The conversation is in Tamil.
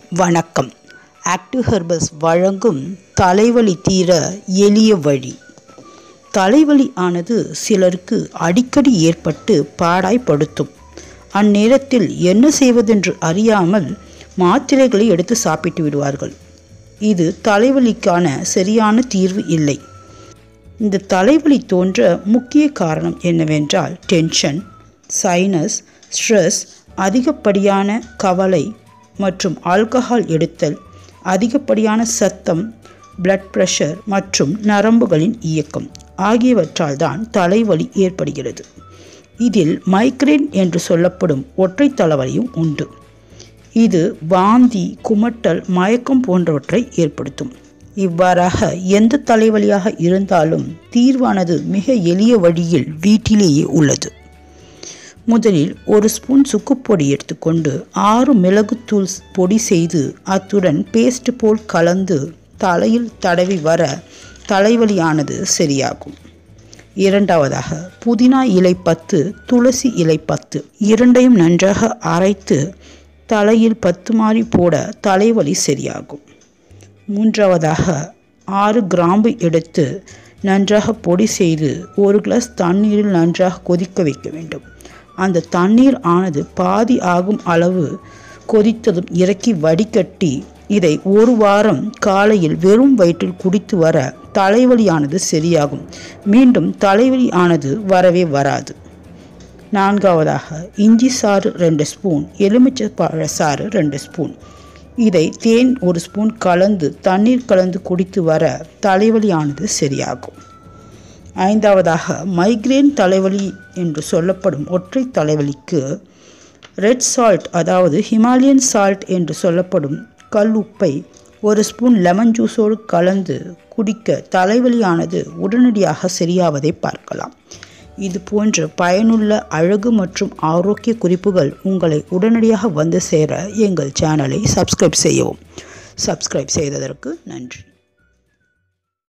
வணக்கம் ஆக்டிவ் ஹெர்பல்ஸ் வழங்கும் தலைவலி தீர எளிய வழி தலைவலி ஆனது சிலருக்கு அடிக்கடி ஏற்பட்டு பாடாய்படுத்தும் அந்நேரத்தில் என்ன செய்வதென்று அறியாமல் மாத்திரைகளை எடுத்து சாப்பிட்டு விடுவார்கள் இது தலைவலிக்கான சரியான தீர்வு இல்லை இந்த தலைவலி தோன்ற முக்கிய காரணம் என்னவென்றால் டென்ஷன் சைனஸ் ஸ்ட்ரெஸ் அதிகப்படியான கவலை மற்றும் ஆல்கஹால் எடுத்தல் அதிகப்படியான சத்தம் பிளட் பிரஷர் மற்றும் நரம்புகளின் இயக்கம் ஆகியவற்றால் தான் தலைவலி ஏற்படுகிறது இதில் மைக்ரேன் என்று சொல்லப்படும் ஒற்றை தலைவலியும் உண்டு இது வாந்தி குமட்டல் மயக்கம் போன்றவற்றை ஏற்படுத்தும் இவ்வாறாக எந்த தலைவலியாக இருந்தாலும் தீர்வானது மிக எளிய வழியில் வீட்டிலேயே உள்ளது முதலில் ஒரு ஸ்பூன் சுக்குப்பொடி எடுத்துக்கொண்டு ஆறு மிளகுத்தூள் பொடி செய்து அத்துடன் பேஸ்ட் போல் கலந்து தலையில் தடவி வர தலைவலியானது சரியாகும் இரண்டாவதாக புதினா இலை பத்து துளசி இலை பத்து இரண்டையும் நன்றாக அரைத்து தலையில் பத்து மாறி போட தலைவலி சரியாகும் மூன்றாவதாக ஆறு கிராம்பு எடுத்து நன்றாக பொடி செய்து ஒரு கிளாஸ் தண்ணீரில் நன்றாக கொதிக்க வைக்க வேண்டும் அந்த தண்ணீர் ஆனது பாதி ஆகும் அளவு கொதித்ததும் இறக்கி வடிகட்டி இதை ஒரு வாரம் காலையில் வெறும் வயிற்றில் குடித்து வர தலைவலியானது சரியாகும் மீண்டும் தலைவலி ஆனது வரவே வராது நான்காவதாக இஞ்சி சாறு ரெண்டு ஸ்பூன் எலுமிச்சை பழ சாறு ரெண்டு ஸ்பூன் இதை தேன் ஒரு ஸ்பூன் கலந்து தண்ணீர் கலந்து குடித்து வர தலைவலியானது சரியாகும் ஐந்தாவதாக மைக்ரேன் தலைவலி என்று சொல்லப்படும் ஒற்றை தலைவலிக்கு ரெட் சால்ட் அதாவது ஹிமாலயன் சால்ட் என்று சொல்லப்படும் கல் உப்பை ஒரு ஸ்பூன் லெமன் ஜூஸோடு கலந்து குடிக்க தலைவலியானது உடனடியாக சரியாவதை பார்க்கலாம் இது போன்ற பயனுள்ள அழகு மற்றும் ஆரோக்கிய குறிப்புகள் உங்களை உடனடியாக வந்து சேர எங்கள் சேனலை சப்ஸ்கிரைப் செய்யவும் சப்ஸ்கிரைப் செய்ததற்கு நன்றி